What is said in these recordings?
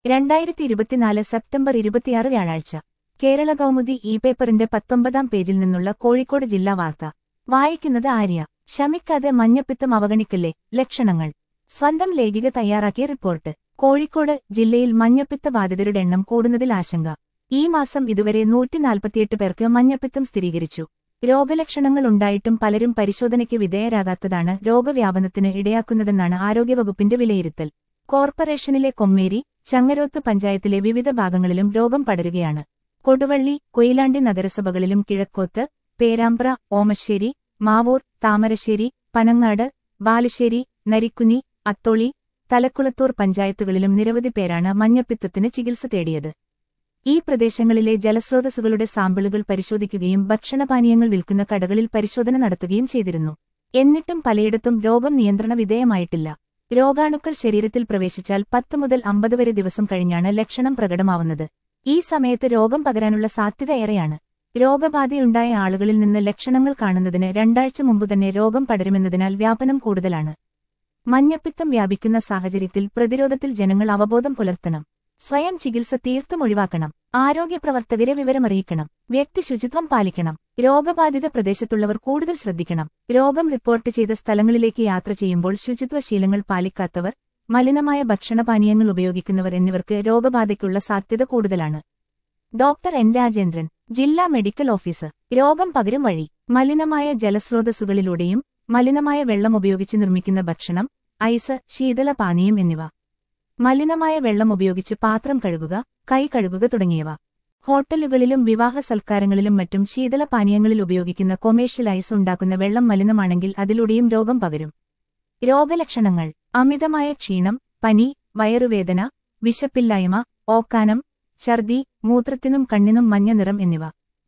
രണ്ടായിരത്തി ഇരുപത്തിനാല് സെപ്റ്റംബർ ഇരുപത്തിയാറ് വ്യാഴാഴ്ച കേരള കൗമുദി ഇ പേപ്പറിന്റെ പത്തൊമ്പതാം പേജിൽ നിന്നുള്ള കോഴിക്കോട് ജില്ലാ വാർത്ത വായിക്കുന്നത് ആര്യ ശമിക്കാതെ മഞ്ഞപ്പിത്തം അവഗണിക്കല്ലേ ലക്ഷണങ്ങൾ സ്വന്തം ലേഖിക തയ്യാറാക്കിയ റിപ്പോർട്ട് കോഴിക്കോട് ജില്ലയിൽ മഞ്ഞപ്പിത്ത ബാധിതരുടെ എണ്ണം കൂടുന്നതിൽ ആശങ്ക ഈ മാസം ഇതുവരെ നൂറ്റിനാൽപ്പത്തിയെട്ട് പേർക്ക് മഞ്ഞപ്പിത്തം സ്ഥിരീകരിച്ചു രോഗലക്ഷണങ്ങൾ ഉണ്ടായിട്ടും പലരും പരിശോധനയ്ക്ക് വിധേയരാകാത്തതാണ് രോഗവ്യാപനത്തിന് ഇടയാക്കുന്നതെന്നാണ് ആരോഗ്യവകുപ്പിന്റെ വിലയിരുത്തൽ കോർപ്പറേഷനിലെ കൊമ്മേരി ചങ്ങരോത്ത് പഞ്ചായത്തിലെ വിവിധ ഭാഗങ്ങളിലും രോഗം പടരുകയാണ് കൊടുവള്ളി കൊയിലാണ്ടി നഗരസഭകളിലും കിഴക്കോത്ത് പേരാമ്പ്ര ഓമശ്ശേരി മാവൂർ താമരശ്ശേരി പനങ്ങാട് ബാലുശ്ശേരി നരിക്കുനി അത്തോളി തലക്കുളത്തൂർ പഞ്ചായത്തുകളിലും നിരവധി പേരാണ് മഞ്ഞപ്പിത്തത്തിന് ചികിത്സ തേടിയത് ഈ പ്രദേശങ്ങളിലെ ജലസ്രോതസ്സുകളുടെ സാമ്പിളുകൾ പരിശോധിക്കുകയും ഭക്ഷണപാനീയങ്ങൾ വിൽക്കുന്ന കടകളിൽ പരിശോധന നടത്തുകയും ചെയ്തിരുന്നു എന്നിട്ടും പലയിടത്തും രോഗം നിയന്ത്രണ വിധേയമായിട്ടില്ല രോഗാണുക്കൾ ശരീരത്തിൽ പ്രവേശിച്ചാൽ പത്ത് മുതൽ അമ്പത് വരെ ദിവസം കഴിഞ്ഞാണ് ലക്ഷണം പ്രകടമാവുന്നത് ഈ സമയത്ത് രോഗം പകരാനുള്ള സാധ്യത ഏറെയാണ് രോഗബാധയുണ്ടായ ആളുകളിൽ നിന്ന് ലക്ഷണങ്ങൾ കാണുന്നതിന് രണ്ടാഴ്ച മുമ്പ് തന്നെ രോഗം പടരുമെന്നതിനാൽ വ്യാപനം കൂടുതലാണ് മഞ്ഞപ്പിത്തം വ്യാപിക്കുന്ന സാഹചര്യത്തിൽ പ്രതിരോധത്തിൽ ജനങ്ങൾ അവബോധം പുലർത്തണം സ്വയം ചികിത്സ തീർത്തും ഒഴിവാക്കണം ആരോഗ്യപ്രവർത്തകരെ വിവരമറിയിക്കണം വ്യക്തി ശുചിത്വം പാലിക്കണം രോഗബാധിത പ്രദേശത്തുള്ളവർ കൂടുതൽ ശ്രദ്ധിക്കണം രോഗം റിപ്പോർട്ട് ചെയ്ത സ്ഥലങ്ങളിലേക്ക് യാത്ര ചെയ്യുമ്പോൾ ശുചിത്വശീലങ്ങൾ പാലിക്കാത്തവർ മലിനമായ ഭക്ഷണപാനീയങ്ങൾ ഉപയോഗിക്കുന്നവർ എന്നിവർക്ക് രോഗബാധയ്ക്കുള്ള സാധ്യത കൂടുതലാണ് ഡോക്ടർ എൻ രാജേന്ദ്രൻ ജില്ലാ മെഡിക്കൽ ഓഫീസർ രോഗം പകരും വഴി മലിനമായ ജലസ്രോതസ്സുകളിലൂടെയും മലിനമായ വെള്ളം ഉപയോഗിച്ച് നിർമ്മിക്കുന്ന ഭക്ഷണം ഐസ് ശീതളപാനീയം എന്നിവ മലിനമായ വെള്ളം ഉപയോഗിച്ച് പാത്രം കഴുകുക കൈ കഴുകുക തുടങ്ങിയവ ഹോട്ടലുകളിലും വിവാഹ സൽക്കാരങ്ങളിലും മറ്റും ശീതളപാനീയങ്ങളിൽ ഉപയോഗിക്കുന്ന കൊമേഴ്ഷ്യൽ ഐസ് ഉണ്ടാക്കുന്ന വെള്ളം മലിനമാണെങ്കിൽ അതിലൂടെയും രോഗം പകരും രോഗലക്ഷണങ്ങൾ അമിതമായ ക്ഷീണം പനി വയറുവേദന വിശപ്പില്ലായ്മ ഓക്കാനം ഛർദി മൂത്രത്തിനും കണ്ണിനും മഞ്ഞ നിറം എന്നിവ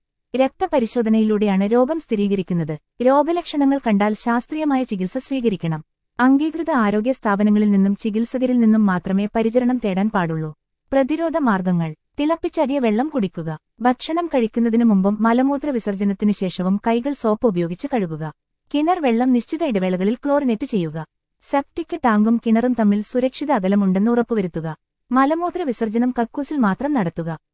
രക്തപരിശോധനയിലൂടെയാണ് രോഗം സ്ഥിരീകരിക്കുന്നത് രോഗലക്ഷണങ്ങൾ കണ്ടാൽ ശാസ്ത്രീയമായ ചികിത്സ സ്വീകരിക്കണം അംഗീകൃത ആരോഗ്യ സ്ഥാപനങ്ങളിൽ നിന്നും ചികിത്സകരിൽ നിന്നും മാത്രമേ പരിചരണം തേടാൻ പാടുള്ളൂ പ്രതിരോധ മാർഗങ്ങൾ തിളപ്പിച്ചടിയ വെള്ളം കുടിക്കുക ഭക്ഷണം കഴിക്കുന്നതിനു മുമ്പും മലമൂത്ര വിസർജനത്തിനു ശേഷവും കൈകൾ സോപ്പ് ഉപയോഗിച്ച് കഴുകുക കിണർ വെള്ളം നിശ്ചിത ഇടവേളകളിൽ ക്ലോറിനേറ്റ് ചെയ്യുക സെപ്റ്റിക് ടാങ്കും കിണറും തമ്മിൽ സുരക്ഷിത അകലമുണ്ടെന്ന് ഉറപ്പുവരുത്തുക മലമൂത്ര വിസർജനം കക്കൂസിൽ മാത്രം നടത്തുക